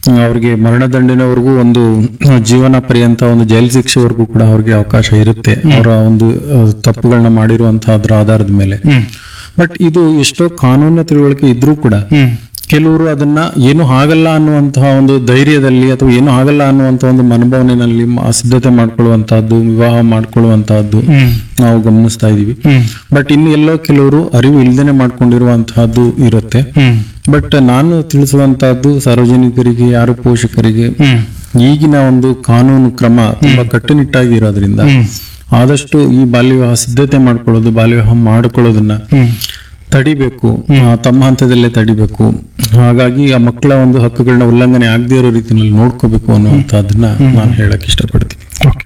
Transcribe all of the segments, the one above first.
ಅವ್ರಿಗೆ ಮರಣದಂಡನೆವರೆಗೂ ಒಂದು ಜೀವನ ಪರ್ಯಂತ ಒಂದು ಜೈಲು ಶಿಕ್ಷೆವರೆಗೂ ಕೂಡ ಅವ್ರಿಗೆ ಅವಕಾಶ ಇರುತ್ತೆ ಅವರ ಒಂದು ಆ, ತಪ್ಪುಗಳನ್ನ ಮಾಡಿರುವಂತಹ ಅದ್ರ ಆಧಾರದ ಮೇಲೆ ಹ್ಮ್ ಬಟ್ ಇದು ಎಷ್ಟೋ ಕಾನೂನಿನ ತಿಳುವಳಿಕೆ ಇದ್ರೂ ಕೂಡ ಹ್ಮ್ ಕೆಲವರು ಅದನ್ನ ಏನು ಆಗಲ್ಲ ಅನ್ನುವಂತಹ ಒಂದು ಧೈರ್ಯದಲ್ಲಿ ಅಥವಾ ಏನು ಆಗಲ್ಲ ಅನ್ನುವಂತಹ ಒಂದು ಮನೋಭಾವನೆಯಲ್ಲಿ ಮ- ಸಿದ್ಧತೆ ಮಾಡ್ಕೊಳ್ಳುವಂತಹದ್ದು ವಿವಾಹ ಮಾಡ್ಕೊಳ್ಳುವಂತಹದ್ದು ಹ್ಮ್ ನಾವು ಗಮನಿಸ್ತಾ ಇದೀವಿ ಹ್ಮ್ ಬಟ್ ಇನ್ನು ಎಲ್ಲೋ ಕೆಲವರು ಅರಿವು ಇಲ್ದೇನೆ ಮಾಡ್ಕೊಂಡಿರುವಂತಹದ್ದು ಇರುತ್ತೆ ಹ್ಮ್ ಬಟ್ ನಾನು ತಿಳಿಸುವಂತಹದ್ದು ಸಾರ್ವಜನಿಕರಿಗೆ ಯಾರು ಪೋಷಕರಿಗೆ ಹ್ಮ್ ಈಗಿನ ಒಂದು ಕಾನೂನು ಕ್ರಮ ತುಂಬಾ ಕಟ್ಟುನಿಟ್ಟಾಗಿ ಇರೋದ್ರಿಂದ ಹ್ಮ್ ಆದಷ್ಟು ಈ ಬಾಲ್ಯ ವಿವಾಹ ಸಿದ್ಧತೆ ಮಾಡ್ಕೊಳ್ಳೋದು ಬಾಲ್ಯ ವಿವಾಹ ಮಾಡ್ಕೊಳ್ಳೋದನ್ನ ಹ್ಮ್ ತಡಿಬೇಕು ಆ, ತಮ್ಮ ಹಂತದಲ್ಲೇ ತಡಿಬೇಕು ಹಾಗಾಗಿ ಆ ಮಕ್ಕಳ ಒಂದು ಹಕ್ಕುಗಳನ್ನ ಉಲ್ಲಂಘನೆ ಆಗದೇ ಇರೋ ರೀತಿಯಲ್ಲಿ ನೋಡ್ಕೋಬೇಕು ಅನ್ನುವಂಥದ್ದನ್ನ ನಾನು ಹೇಳಕ್ ಇಷ್ಟಪಡ್ತೀನಿ ಓಕೆ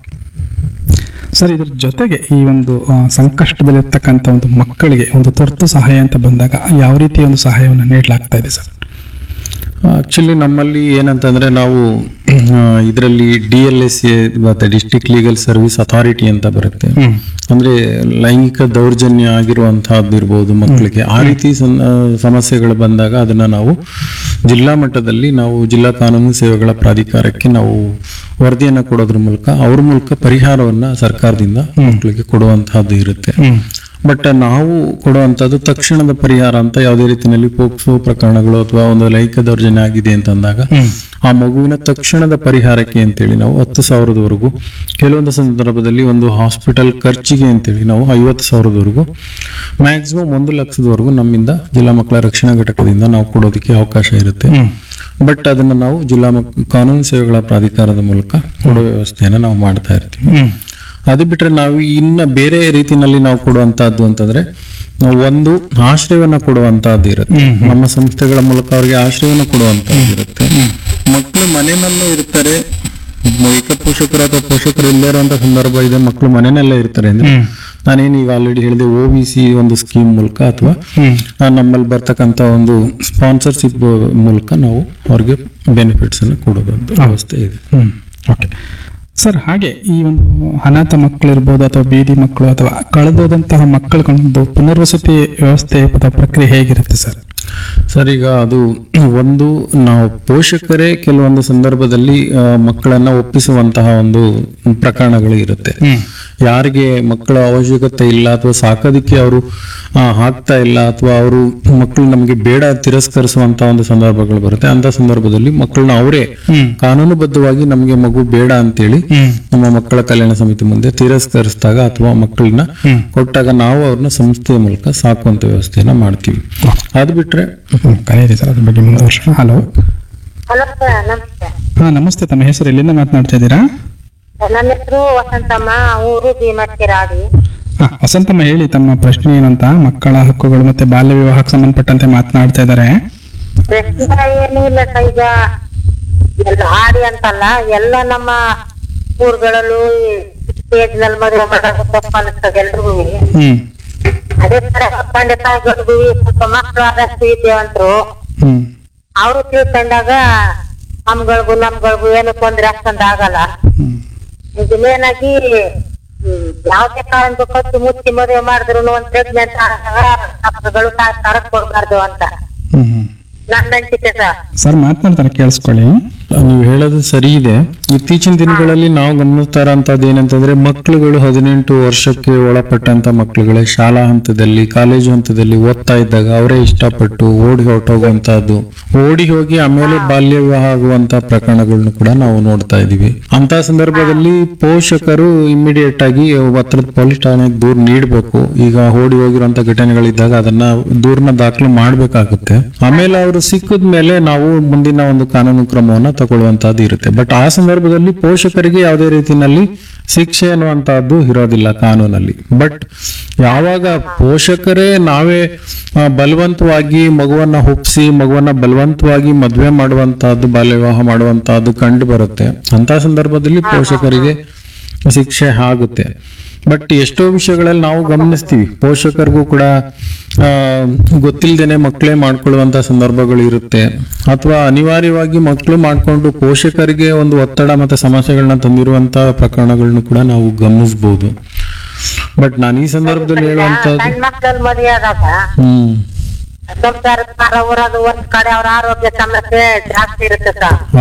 ಸರ್ ಇದ್ರ ಜೊತೆಗೆ ಈ ಒಂದು ಆ, ಸಂಕಷ್ಟದಲ್ಲಿರ್ತಕ್ಕಂಥ ಒಂದು ಮಕ್ಕಳಿಗೆ ಒಂದು ತುರ್ತು ಸಹಾಯ ಅಂತ ಬಂದಾಗ ಯಾವ ರೀತಿಯ ಒಂದು ಸಹಾಯವನ್ನು ನೀಡಲಾಗ್ತಾ ಇದೆ ಸರ್ ಆಕ್ಚುಲಿ ನಮ್ಮಲ್ಲಿ ಏನಂತಂದ್ರೆ ನಾವು ಇದರಲ್ಲಿ ಡಿ ಎಲ್ ಎಸ್ ಎ ಮತ್ತೆ ಡಿಸ್ಟ್ರಿಕ್ಟ್ ಲೀಗಲ್ ಸರ್ವಿಸ್ ಅಥಾರಿಟಿ ಅಂತ ಬರುತ್ತೆ ಹ್ಮ್ ಅಂದ್ರೆ ಲೈಂಗಿಕ ದೌರ್ಜನ್ಯ ಆಗಿರುವಂತಹದ್ದು ಇರ್ಬೋದು ಮಕ್ಕಳಿಗೆ ಆ ರೀತಿ ಸನ್- ಆ, ಸಮಸ್ಯೆಗಳು ಬಂದಾಗ ಅದನ್ನ ನಾವು ಜಿಲ್ಲಾ ಮಟ್ಟದಲ್ಲಿ ನಾವು ಜಿಲ್ಲಾ ಕಾನೂನು ಸೇವೆಗಳ ಪ್ರಾಧಿಕಾರಕ್ಕೆ ನಾವು ವರದಿಯನ್ನ ಕೊಡೋದ್ರ ಮೂಲಕ ಅವ್ರ ಮೂಲಕ ಪರಿಹಾರವನ್ನ ಸರ್ಕಾರದಿಂದ ಮಕ್ಕಳಿಗೆ ಕೊಡುವಂತಹದ್ದು ಇರುತ್ತೆ ಹ್ಮ್ ಬಟ್ ನಾವು ಕೊಡುವಂತದ್ದು ತಕ್ಷಣದ ಪರಿಹಾರ ಅಂತ ಯಾವುದೇ ರೀತಿಯಲ್ಲಿ ಪೋಕ್ಸೋ ಪ್ರಕರಣಗಳು ಅಥವಾ ಒಂದು ಲೈಂಗಿಕ ದೌರ್ಜನ್ಯ ಆಗಿದೆ ಅಂತಂದಾಗ ಹ್ಮ್ ಆ ಮಗುವಿನ ತಕ್ಷಣದ ಪರಿಹಾರಕ್ಕೆ ಅಂತೇಳಿ ನಾವು ಹತ್ತು ಸಾವಿರದವರೆಗೂ ಕೆಲವೊಂದು ಸಂದರ್ಭದಲ್ಲಿ ಒಂದು ಹಾಸ್ಪಿಟಲ್ ಖರ್ಚಿಗೆ ಅಂತೇಳಿ ನಾವು ಐವತ್ತು ಸಾವಿರದವರೆಗೂ ಮ್ಯಾಕ್ಸಿಮಮ್ ಒಂದು ಲಕ್ಷದವರೆಗೂ ನಮ್ಮಿಂದ ಜಿಲ್ಲಾ ಮಕ್ಕಳ ರಕ್ಷಣಾ ಘಟಕದಿಂದ ನಾವು ಕೊಡೋದಕ್ಕೆ ಅವಕಾಶ ಇರುತ್ತೆ ಹ್ಮ್ ಬಟ್ ಅದನ್ನ ನಾವು ಜಿಲ್ಲಾ ಮಕ್- ಕಾನೂನು ಸೇವೆಗಳ ಪ್ರಾಧಿಕಾರದ ಮೂಲಕ ಕೊಡೋ ವ್ಯವಸ್ಥೆಯನ್ನ ನಾವು ಮಾಡ್ತಾ ಇರ್ತೀವಿ ಹ್ಮ್ ಅದು ಬಿಟ್ರೆ ನಾವು ಇನ್ನ ಬೇರೆ ರೀತಿನಲ್ಲಿ ನಾವು ಕೊಡುವಂತಹದ್ದು ಅಂತಂದ್ರೆ ನಾವು ಒಂದು ಆಶ್ರಯವನ್ನ ಕೊಡುವಂತಹದ್ದು ಇರುತ್ತೆ ನಮ್ಮ ಸಂಸ್ಥೆಗಳ ಮೂಲಕ ಅವರಿಗೆ ಆಶ್ರಯವನ್ನ ಕೊಡುವಂತಹದ್ದು ಇರುತ್ತೆ ಮಕ್ಕಳು ಮನೆಯಲ್ಲೂ ಇರ್ತಾರೆ ಏಕ ಪೋಷಕರು ಅಥವಾ ಪೋಷಕರು ಇಲ್ಲೇ ಇರುವಂತ ಸಂದರ್ಭ ಇದೆ ಮಕ್ಕಳು ಮನೆಯಲ್ಲೇ ಇರ್ತಾರೆ ಅಂದ್ರೆ ಹ್ಮ್ ನಾನೇನು ಈಗ ಆಲ್ರೆಡಿ ಹೇಳಿದೆ ಒ ಬಿ ಸಿ ಒಂದು ಸ್ಕೀಮ್ ಮೂಲಕ ಅಥವಾ ಹ್ಮ್ ಆ, ನಮ್ಮಲ್ಲಿ ಬರ್ತಕ್ಕಂಥ ಒಂದು ಸ್ಪಾನ್ಸರ್ಶಿಪ್ ಮೂಲಕ ನಾವು ಅವ್ರಿಗೆ ಬೆನಿಫಿಟ್ಸ್ ಅನ್ನು ಕೊಡೋದಂತ ವ್ಯವಸ್ಥೆ ಇದೆ ಹ್ಮ್ ಓಕೆ ಸರ್ ಹಾಗೆ ಈ ಒಂದು ಅನಾಥ ಮಕ್ಕಳಿರ್ಬೋದು ಅಥವಾ ಬೀದಿ ಮಕ್ಕಳು ಅಥವಾ ಕಳೆದೋದಂತಹ ಮಕ್ಕಳಿಗೊಂದು ಪುನರ್ವಸತಿ ವ್ಯವಸ್ಥೆ ಅಥವಾ ಪ್ರಕ್ರಿಯೆ ಹೇಗಿರುತ್ತೆ ಸರ್ ಸರ್ ಈಗ ಅದು ಒಂದು ನಾವು ಪೋಷಕರೇ ಕೆಲವೊಂದು ಸಂದರ್ಭದಲ್ಲಿ ಆ, ಮಕ್ಕಳನ್ನ ಒಪ್ಪಿಸುವಂತಹ ಒಂದು ಪ್ರಕರಣಗಳು ಇರುತ್ತೆ ಹ್ಮ್ ಯಾರಿಗೆ ಮಕ್ಕಳ ಅವಶ್ಯಕತೆ ಇಲ್ಲ ಅಥವಾ ಸಾಕೋದಿಕ್ಕೆ ಅವರು ಹಾಕ್ತಾ ಇಲ್ಲ ಅಥವಾ ಅವರು ಮಕ್ಕಳು ನಮಗೆ ಬೇಡ ತಿರಸ್ಕರಿಸುವಂತ ಒಂದು ಸಂದರ್ಭಗಳು ಬರುತ್ತೆ ಅಂತ ಸಂದರ್ಭದಲ್ಲಿ ಮಕ್ಕಳನ್ನ ಅವರೇ ಹ್ಮ್ ಕಾನೂನುಬದ್ಧವಾಗಿ ನಮಗೆ ಮಗು ಬೇಡ ಅಂತೇಳಿ ಹ್ಮ್ ನಮ್ಮ ಮಕ್ಕಳ ಕಲ್ಯಾಣ ಸಮಿತಿ ಮುಂದೆ ತಿರಸ್ಕರಿಸಿದಾಗ ಅಥವಾ ಮಕ್ಕಳನ್ನ ಹ್ಮ್. ಕೊಟ್ಟಾಗ ನಾವು ಅವ್ರನ್ನ ಸಂಸ್ಥೆಯ ಮೂಲಕ ಸಾಕುವಂತ ವ್ಯವಸ್ಥೆಯನ್ನ ಮಾಡ್ತೀವಿ ಅದು ಬಿಟ್ರೆ ಹ್ಮ್, ಕರೆಯಿರಿ ಸರ್ ಅದ್ರ ಬಗ್ಗೆ ಮುಂದುವರ್ಸೋಣ ಹಲೋ ಹಲೋ ಸರ್ ನಮಸ್ತೆ ಹಾ ನಮಸ್ತೆ ತಮ್ಮ ಹೆಸರು ಎಲ್ಲಿಂದ ಮಾತನಾಡ್ತಾ ಇದ್ದೀರಾ ನನ್ನ ಹೆಸರು ವಸಂತಮ್ಮ ಊರು ಭೀಮಟ್ಟಿರಾಡಿ ಹಾ ವಸಂತಮ್ಮ ಹೇಳಿ ತಮ್ಮ ಪ್ರಶ್ನೆ ಏನಂತ ಮಕ್ಕಳ ಹಕ್ಕುಗಳು ಮತ್ತೆ ಬಾಲ್ಯ ವಿವಾಹಕ್ಕೆ ಸಂಬಂಧಪಟ್ಟಂತೆ ಮಾತನಾಡ್ತಾ ಇದ್ದಾರೆ ಪ್ರಶ್ನೆ ಏನು ಇಲ್ಲ ಸರ್ ಈಗ ಎಲ್ಲ ಹಾಡಿ ಅಂತಲ್ಲ ಎಲ್ಲ ನಮ್ಮ ಊರುಗಳಲ್ಲೂ ಸ್ಟೇಜ್ ನಲ್ಲಿ ಮದುವೆ ಮಾಡೋದು ತಪ್ಪು ಅನಿಸ್ತದೆ ಎಲ್ರಿಗೂ ಹ್ಮ್ ಅದೇ ತರ ತಂದೆ ತಾಯಿಗಳಿಗೂ ಸ್ವಲ್ಪ ಮಕ್ಕಳು ಆದಷ್ಟು ವಿದ್ಯಾವಂತರು ಹ್ಮ್ ಅವರು ತಿಳ್ಕೊಂಡಾಗ ನಮ್ಗಳಿಗೂ ನಮ್ಗಳಿಗೂ ಏನು ತೊಂದ್ರೆ ಅಷ್ಟೊಂದು ಆಗಲ್ಲ ಹ್ಮ್ ಇದು ಮೇನ್ ಆಗಿ ಹ್ಮ್, ಯಾವ್ದೇ ಕಾರಣಕ್ಕೂ ಕತ್ತು ಮುಚ್ಚಿ ಮದುವೆ ಮಾಡಿದ್ರು ಒಂದ್ ಪ್ರೆಗ್ನೆಂಟ್ ಆದಾಗ ಡಾಕ್ಟರ್ಗಳು ಸರ್ಕಾರ ಕೊಡ್ಬಾರ್ದು ಅಂತ ಹ್ಮ್ ಹ್ಮ್ ನನ್ನ ಅನ್ಸಿಕೆ ಸರ್ ಸರ್ ಮಾತನಾಡ್ತಾರೆ ಕೇಳಿಸ್ಕೊಳ್ಳಿ ನೀವು ಹೇಳೋದು ಸರಿ ಇದೆ ಇತ್ತೀಚಿನ ದಿನಗಳಲ್ಲಿ ನಾವು ಗಮನಿಸ್ತಾ ಇರೋಂಥದ್ದು ಏನಂತಂದ್ರೆ ಮಕ್ಕಳುಗಳು ಹದಿನೆಂಟು ವರ್ಷಕ್ಕೆ ಒಳಪಟ್ಟಂತ ಮಕ್ಕಳುಗಳೇ ಶಾಲಾ ಹಂತದಲ್ಲಿ ಕಾಲೇಜು ಹಂತದಲ್ಲಿ ಓದ್ತಾ ಇದ್ದಾಗ ಅವರೇ ಇಷ್ಟಪಟ್ಟು ಓಡಿ ಹೊರಟೋಗುವಂತಹದ್ದು ಓಡಿ ಹೋಗಿ ಆಮೇಲೆ ಬಾಲ್ಯ ವಿವಾಹ ಆಗುವಂತ ಪ್ರಕರಣಗಳನ್ನು ಕೂಡ ನಾವು ನೋಡ್ತಾ ಇದೀವಿ ಅಂತ ಸಂದರ್ಭದಲ್ಲಿ ಪೋಷಕರು ಇಮಿಡಿಯೇಟ್ ಆಗಿ ಹತ್ರದ ಪೊಲೀಸ್ ಠಾಣೆಗೆ ದೂರ ನೀಡಬೇಕು ಈಗ ಓಡಿ ಹೋಗಿರುವಂತ ಘಟನೆಗಳಿದ್ದಾಗ ಅದನ್ನ ದೂರನ ದಾಖಲು ಮಾಡ್ಬೇಕಾಗುತ್ತೆ ಆಮೇಲೆ ಅವರು ಸಿಕ್ಕಿದ ಮೇಲೆ ನಾವು ಮುಂದಿನ ಒಂದು ಕಾನೂನು ಕ್ರಮವನ್ನ ತಗೊಳ್ಳುವಂತಹದ್ದು ಇರುತ್ತೆ ಬಟ್ ಆ ಸಂದರ್ಭದಲ್ಲಿ ಪೋಷಕರಿಗೆ ಯಾವುದೇ ರೀತಿಯಲ್ಲಿ ಶಿಕ್ಷೆ ಅನ್ನುವಂತಹದ್ದು ಇರೋದಿಲ್ಲ ಕಾನೂನಲ್ಲಿ ಬಟ್ ಯಾವಾಗ ಪೋಷಕರೇ ನಾವೇ ಆ, ಬಲವಂತವಾಗಿ ಮಗುವನ್ನ ಹುಟ್ಟಿಸಿ ಮಗುವನ್ನ ಬಲವಂತವಾಗಿ ಮದುವೆ ಮಾಡುವಂತಹದ್ದು ಬಾಲ್ಯ ವಿವಾಹ ಮಾಡುವಂತಹದ್ದು ಕಂಡು ಬರುತ್ತೆ ಅಂತ ಸಂದರ್ಭದಲ್ಲಿ ಪೋಷಕರಿಗೆ ಶಿಕ್ಷೆ ಆಗುತ್ತೆ ಬಟ್ ಎಷ್ಟೋ ವಿಷಯಗಳಲ್ಲಿ ನಾವು ಗಮನಿಸ್ತೀವಿ ಪೋಷಕರಿಗೂ ಕೂಡ ಆ, ಗೊತ್ತಿಲ್ದೇನೆ ಮಕ್ಕಳೇ ಮಾಡ್ಕೊಳ್ಳುವಂತ ಸಂದರ್ಭಗಳು ಇರುತ್ತೆ ಅಥವಾ ಅನಿವಾರ್ಯವಾಗಿ ಮಕ್ಕಳು ಮಾಡ್ಕೊಂಡು ಪೋಷಕರಿಗೆ ಒಂದು ಒತ್ತಡ ಮತ್ತೆ ಸಮಸ್ಯೆಗಳನ್ನ ತಂದಿರುವಂತ ಪ್ರಕರಣಗಳನ್ನು ಕೂಡ ನಾವು ಗಮನಿಸಬಹುದು ಬಟ್ ನಾನು ಈ ಸಂದರ್ಭದಲ್ಲಿ ಹೇಳುವಂತದ್ದು ಸಣ್ಣ ಮಕ್ಕಳಲ್ಲಿ ಮದುವೆ ಆದಾಗ ಹ್ಮ್ ಸಂಸಾರದ ಭಾರ ಹೊರೋದು ಒಂದ್ ಕಡೆ ಅವ್ರ ಆರೋಗ್ಯ ಸಮಸ್ಯೆ ಜಾಸ್ತಿ ಇರುತ್ತೆ ಸರ್